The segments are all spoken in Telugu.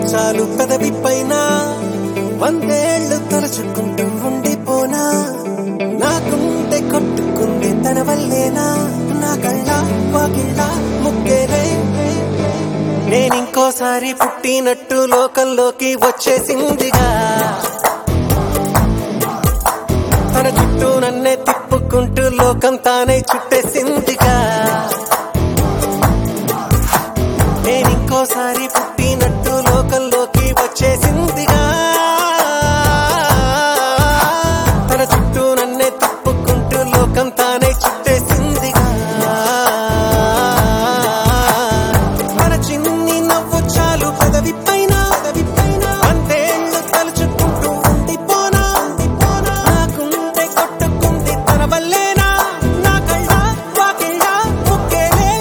చాలు పెదవి పైన వందేళ్లు తలుచుకుంటూ ఉండిపోనా నా గుండె కొట్టుకుంది తన వల్లేనా నా కళ్ళ వాకిళ్ళ ముక్కేలే నేనింకోసారి పుట్టినట్టు లోకంలోకి వచ్చేసిందిగా తన చుట్టూ నన్నే తిప్పుకుంటూ లోకం తానే చుట్టేసిందిగా నేనింకోసారి పుట్టినట్టు లోకంలోకి వచ్చేసిందిగా తన చుట్టూ నన్నే తిప్పుకుంటూ లోకం తానే చుట్టేసిందిగా మన చిన్ని నవ్వు చాలు పదవి పైన పదవి పైన అంతేళ్ళు తలుచుకుంటూ ఉండిపోనా ఉండిపోనా నా గుండె కొట్టుకుంది తన వల్లేనా నా కళ్ళ వాకిళ్ళ ముక్కేలే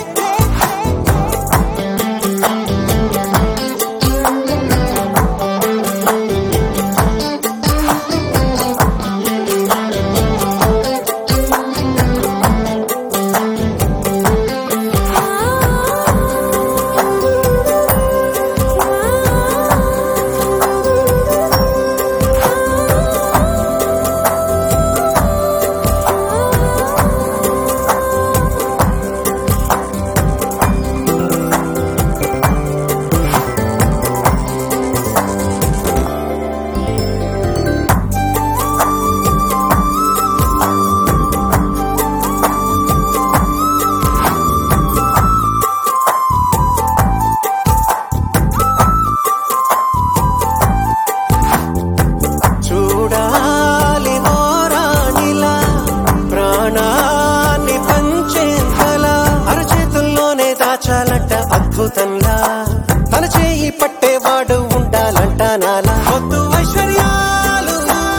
చూడాలి ఓరానిలా ప్రాణాన్ని పంచేంతలా అరచేతుల్లోనే దాచాలంట అద్భుతంలా తన చేయి పట్టేవాడు ఉండాలంట నాలా వద్దు ఐశ్వర్యాలు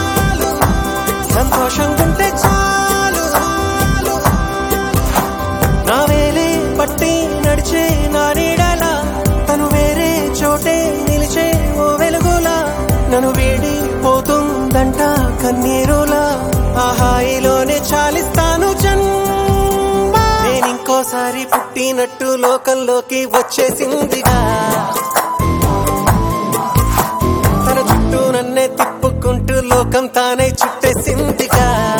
సంతోషంగా ఉంటే చాలు నా వేలే పట్టి నడిచే నా నీడలా తను వేరే చోటే నిలిచే ఓ వెలుగులా నన్ను వీడి పోతుందంట కన్నీరులా ఆ హాయిలోనే చాలిస్తాను జన్మ నేనింకోసారి పుట్టినట్టు లోకంలోకి వచ్చేసిందిగా తన చుట్టూ నన్నే తిప్పుకుంటూ లోకం తానే చుట్టేసిందిగా